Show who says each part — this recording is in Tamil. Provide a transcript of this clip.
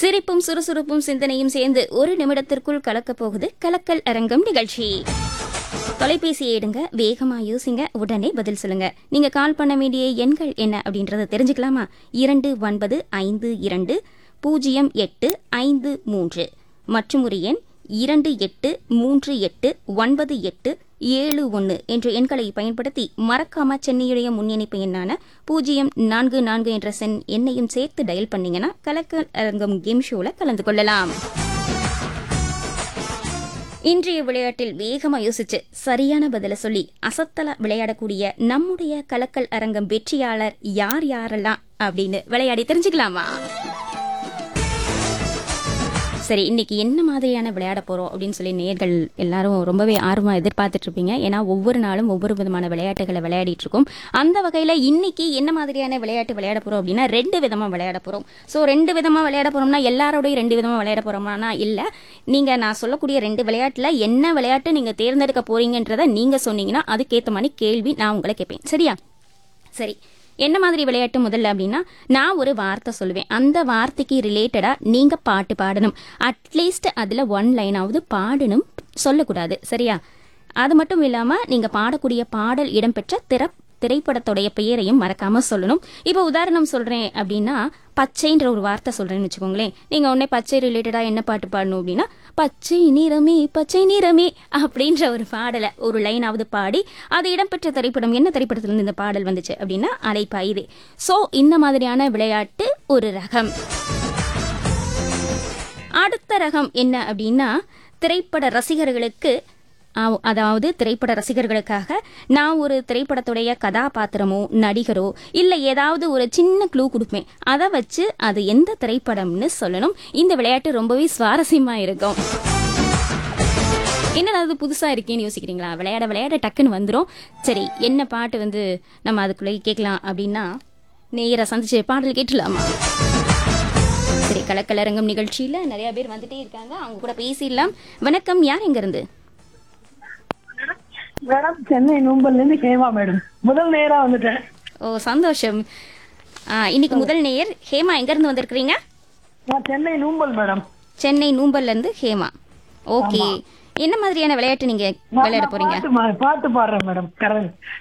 Speaker 1: சிரிப்பும் சுறுசுறுப்பும் சிந்தனையும் சேர்ந்து ஒரு நிமிடத்திற்குள் கலக்கப் போகுது கலக்கல் அரங்கம் நிகழ்ச்சி தொலைபேசியை எடுங்க வேகமா யோசிங்க உடனே பதில் சொல்லுங்க நீங்க கால் பண்ண வேண்டிய எண்கள் என்ன அப்படின்றத தெரிஞ்சுக்கலாமா இரண்டு ஒன்பது ஐந்து இரண்டு பூஜ்ஜியம் எட்டு ஐந்து மூன்று மற்றும் ஒரு எண் இரண்டு எட்டு மூன்று எட்டு ஒன்பது எட்டு ஏழு ஒன்று என்ற எண்களை பயன்படுத்தி மறக்காம சென்னையுடைய முன்னிணைப்பு எண்ணான பூஜ்ஜியம் நான்கு நான்கு என்ற சென் எண்ணையும் சேர்த்து டயல் பண்ணீங்கன்னா கலக்கல் அரங்கம் கேம் ஷோல கலந்து கொள்ளலாம் இன்றைய விளையாட்டில் வேகமா யோசிச்சு சரியான பதில சொல்லி அசத்தலா விளையாடக்கூடிய நம்முடைய கலக்கல் அரங்கம் வெற்றியாளர் யார் யாரெல்லாம் அப்படின்னு விளையாடி தெரிஞ்சுக்கலாமா சரி இன்னைக்கு என்ன மாதிரியான விளையாட போறோம் அப்படின்னு சொல்லி நேர்கள் எல்லாரும் ரொம்பவே ஆர்வமா எதிர்பார்த்துட்டு இருப்பீங்க ஏன்னா ஒவ்வொரு நாளும் ஒவ்வொரு விதமான விளையாட்டுகளை விளையாடிட்டு இருக்கோம் அந்த வகையில இன்னைக்கு என்ன மாதிரியான விளையாட்டு விளையாட போறோம் அப்படின்னா ரெண்டு விதமா விளையாட போறோம் ஸோ ரெண்டு விதமா விளையாட போறோம்னா எல்லாரோடையும் ரெண்டு விதமா விளையாட போறோம்னா இல்ல நீங்க நான் சொல்லக்கூடிய ரெண்டு விளையாட்டுல என்ன விளையாட்டு நீங்க தேர்ந்தெடுக்க போறீங்கன்றத நீங்க சொன்னீங்கன்னா அதுக்கேற்ற மாதிரி கேள்வி நான் உங்களை கேட்பேன் சரியா சரி என்ன மாதிரி விளையாட்டு முதல்ல அப்படின்னா நான் ஒரு வார்த்தை சொல்லுவேன் அந்த வார்த்தைக்கு ரிலேட்டடா நீங்க பாட்டு பாடணும் அட்லீஸ்ட் அதுல ஒன் லைனாவது பாடணும் சொல்லக்கூடாது சரியா அது மட்டும் இல்லாம நீங்க பாடக்கூடிய பாடல் இடம்பெற்ற திற திரைப்படத்துடைய பெயரையும் மறக்காம சொல்லணும் இப்போ உதாரணம் சொல்றேன் அப்படின்னா பச்சைன்ற ஒரு வார்த்தை சொல்றேன்னு வச்சுக்கோங்களேன் நீங்க உடனே பச்சை ரிலேட்டடா என்ன பாட்டு பாடணும் அப்படின்னா பச்சை நிறமே பச்சை நிறமே அப்படின்ற ஒரு பாடலை ஒரு லைனாவது பாடி அது இடம்பெற்ற திரைப்படம் என்ன திரைப்படத்துல இருந்து இந்த பாடல் வந்துச்சு அப்படின்னா அலைப்பாயுதே சோ இந்த மாதிரியான விளையாட்டு ஒரு ரகம் அடுத்த ரகம் என்ன அப்படின்னா திரைப்பட ரசிகர்களுக்கு ஆ- அதாவது திரைப்பட ரசிகர்களுக்காக நான் ஒரு திரைப்படத்துடைய கதாபாத்திரமோ நடிகரோ இல்ல ஏதாவது ஒரு சின்ன க்ளூ கொடுப்பேன் அதை வச்சு அது எந்த திரைப்படம்னு சொல்லணும் இந்த விளையாட்டு ரொம்பவே சுவாரஸ்யமா இருக்கும் என்னடா அது புதுசா இருக்கேன்னு யோசிக்கிறீங்களா விளையாட விளையாட டக்குன்னு வந்துரும் சரி என்ன பாட்டு வந்து நம்ம அதுக்குள்ளே கேட்கலாம் அப்படின்னா நேரா சந்திச்சு பாடல் கேட்டுலாமா சரி கலக்கலரங்கம் நிகழ்ச்சியில நிறைய பேர் வந்துட்டே இருக்காங்க அவங்க கூட பேசிடலாம் வணக்கம் யார் எங்க இருந்து
Speaker 2: மேடம் சென்னை நூம்பல்ல இருந்து ஹேமா மேடம் முதல் நேரா வந்துட்டேன்
Speaker 1: ஓ சந்தோஷம் ஆ, இன்னைக்கு முதல் நேயர் ஹேமா எங்க இருந்து வந்திருக்கிறீங்க
Speaker 2: நான் சென்னை நூம்பல் மேடம்
Speaker 1: சென்னை நூம்பல்ல இருந்து ஹேமா ஓகே என்ன மாதிரியான விளையாட்டு நீங்க
Speaker 2: நான்
Speaker 1: விளையாட போறீங்க
Speaker 2: பாட்டு மா- பாட்டு பாடுறேன் மேடம் கரண்